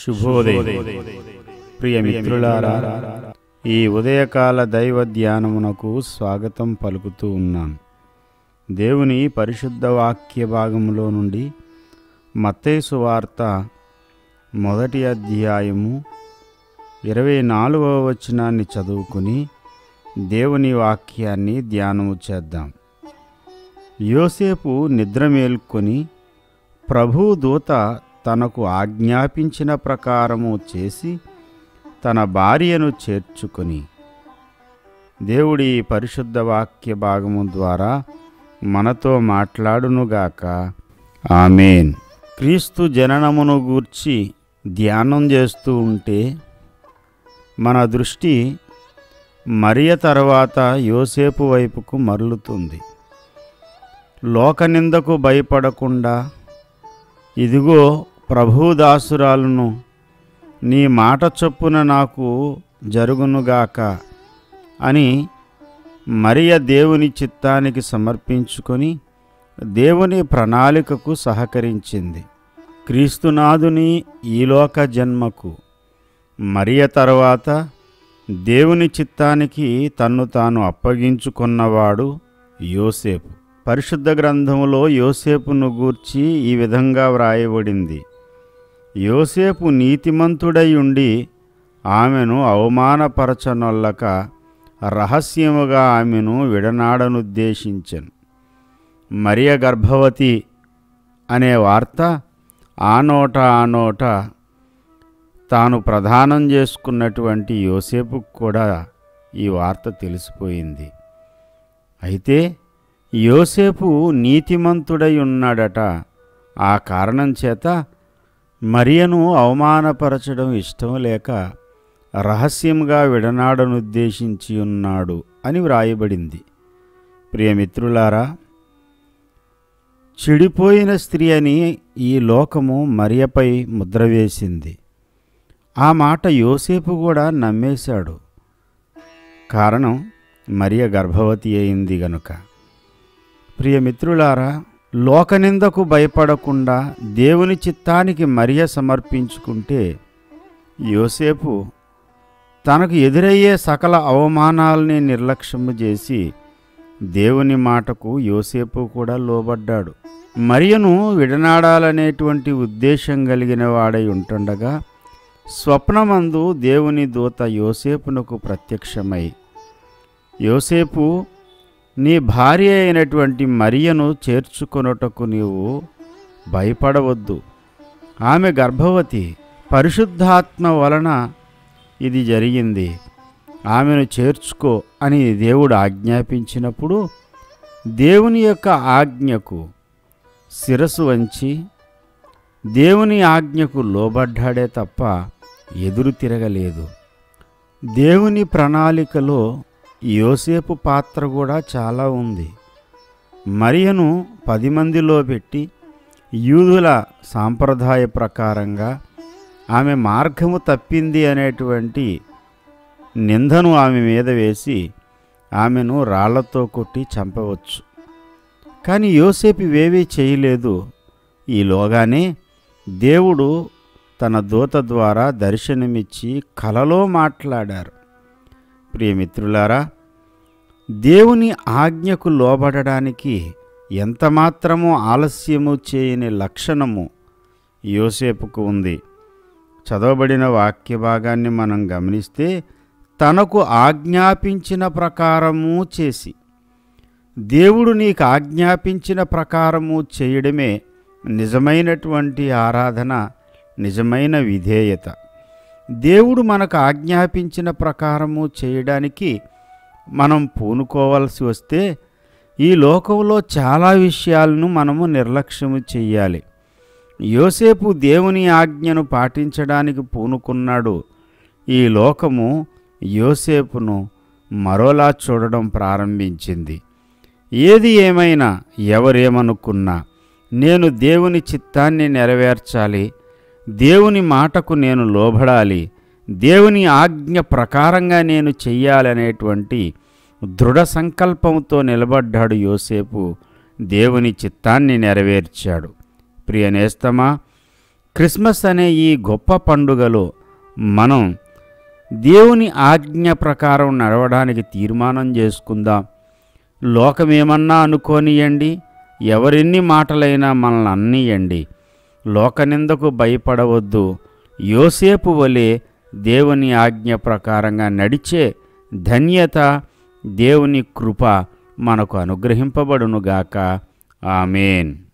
శుభోదయం ప్రియ మిత్రులారా ఈ ఉదయకాల దైవ ధ్యానమునకు స్వాగతం పలుకుతూ ఉన్నాం దేవుని పరిశుద్ధ వాక్య భాగములో నుండి మత్తేసు వార్త మొదటి అధ్యాయము ఇరవై నాలుగవ వచనాన్ని చదువుకుని దేవుని వాక్యాన్ని ధ్యానము చేద్దాం యోసేపు నిద్ర మేల్కొని ప్రభు దూత తనకు ఆజ్ఞాపించిన ప్రకారము చేసి తన భార్యను చేర్చుకొని దేవుడి పరిశుద్ధ వాక్య భాగము ద్వారా మనతో మాట్లాడునుగాక ఆమెన్ క్రీస్తు జననమును గూర్చి ధ్యానం చేస్తూ ఉంటే మన దృష్టి మరియ తర్వాత యోసేపు వైపుకు మరలుతుంది లోకనిందకు భయపడకుండా ఇదిగో ప్రభుదాసురాలను నీ మాట చొప్పున నాకు జరుగునుగాక అని మరియ దేవుని చిత్తానికి సమర్పించుకొని దేవుని ప్రణాళికకు సహకరించింది క్రీస్తునాథుని ఈలోక జన్మకు మరియ తర్వాత దేవుని చిత్తానికి తన్ను తాను అప్పగించుకున్నవాడు యోసేపు పరిశుద్ధ గ్రంథములో యోసేపును గూర్చి ఈ విధంగా వ్రాయబడింది యోసేపు నీతిమంతుడై ఉండి ఆమెను అవమానపరచనొల్లక రహస్యముగా ఆమెను విడనాడనుద్దేశించను మరియ గర్భవతి అనే వార్త ఆ నోట ఆ నోట తాను ప్రదానం చేసుకున్నటువంటి యోసేపుకు కూడా ఈ వార్త తెలిసిపోయింది అయితే యోసేపు నీతిమంతుడై ఉన్నాడట ఆ కారణం చేత మరియను అవమానపరచడం ఇష్టం లేక రహస్యంగా విడనాడనుద్దేశించి ఉన్నాడు అని వ్రాయబడింది ప్రియమిత్రులారా చెడిపోయిన స్త్రీ అని ఈ లోకము మరియపై ముద్ర వేసింది ఆ మాట యోసేపు కూడా నమ్మేశాడు కారణం మరియ గర్భవతి అయింది గనుక ప్రియమిత్రులారా లోకనిందకు భయపడకుండా దేవుని చిత్తానికి మరియ సమర్పించుకుంటే యోసేపు తనకు ఎదురయ్యే సకల అవమానాల్ని నిర్లక్ష్యము చేసి దేవుని మాటకు యోసేపు కూడా లోబడ్డాడు మరియను విడనాడాలనేటువంటి ఉద్దేశం కలిగిన వాడై ఉంటుండగా స్వప్నమందు దేవుని దూత యోసేపునకు ప్రత్యక్షమై యోసేపు నీ భార్య అయినటువంటి మరియను చేర్చుకొనుటకు నీవు భయపడవద్దు ఆమె గర్భవతి పరిశుద్ధాత్మ వలన ఇది జరిగింది ఆమెను చేర్చుకో అని దేవుడు ఆజ్ఞాపించినప్పుడు దేవుని యొక్క ఆజ్ఞకు శిరసు వంచి దేవుని ఆజ్ఞకు లోబడ్డాడే తప్ప ఎదురు తిరగలేదు దేవుని ప్రణాళికలో యోసేపు పాత్ర కూడా చాలా ఉంది మరియను పది మందిలో పెట్టి యూదుల సాంప్రదాయ ప్రకారంగా ఆమె మార్గము తప్పింది అనేటువంటి నిందను ఆమె మీద వేసి ఆమెను రాళ్లతో కొట్టి చంపవచ్చు కానీ యోసేపు ఇవేవీ చేయలేదు ఈలోగానే దేవుడు తన దూత ద్వారా దర్శనమిచ్చి కలలో మాట్లాడారు ప్రియమిత్రులారా దేవుని ఆజ్ఞకు లోబడడానికి ఎంతమాత్రమూ ఆలస్యము చేయని లక్షణము యోసేపుకు ఉంది చదవబడిన వాక్య భాగాన్ని మనం గమనిస్తే తనకు ఆజ్ఞాపించిన ప్రకారము చేసి దేవుడు నీకు ఆజ్ఞాపించిన ప్రకారము చేయడమే నిజమైనటువంటి ఆరాధన నిజమైన విధేయత దేవుడు మనకు ఆజ్ఞాపించిన ప్రకారము చేయడానికి మనం పూనుకోవాల్సి వస్తే ఈ లోకంలో చాలా విషయాలను మనము నిర్లక్ష్యము చెయ్యాలి యోసేపు దేవుని ఆజ్ఞను పాటించడానికి పూనుకున్నాడు ఈ లోకము యోసేపును మరోలా చూడడం ప్రారంభించింది ఏది ఏమైనా ఎవరేమనుకున్నా నేను దేవుని చిత్తాన్ని నెరవేర్చాలి దేవుని మాటకు నేను లోబడాలి దేవుని ఆజ్ఞ ప్రకారంగా నేను చెయ్యాలనేటువంటి దృఢ సంకల్పంతో నిలబడ్డాడు యోసేపు దేవుని చిత్తాన్ని నెరవేర్చాడు ప్రియ నేస్తమా క్రిస్మస్ అనే ఈ గొప్ప పండుగలో మనం దేవుని ఆజ్ఞ ప్రకారం నడవడానికి తీర్మానం చేసుకుందాం లోకమేమన్నా అనుకోనియండి ఎవరెన్ని మాటలైనా మనల్ని అన్నీయండి లోకనిందకు భయపడవద్దు యోసేపు వలె దేవుని ఆజ్ఞ ప్రకారంగా నడిచే ధన్యత దేవుని కృప మనకు అనుగ్రహింపబడునుగాక ఆమెన్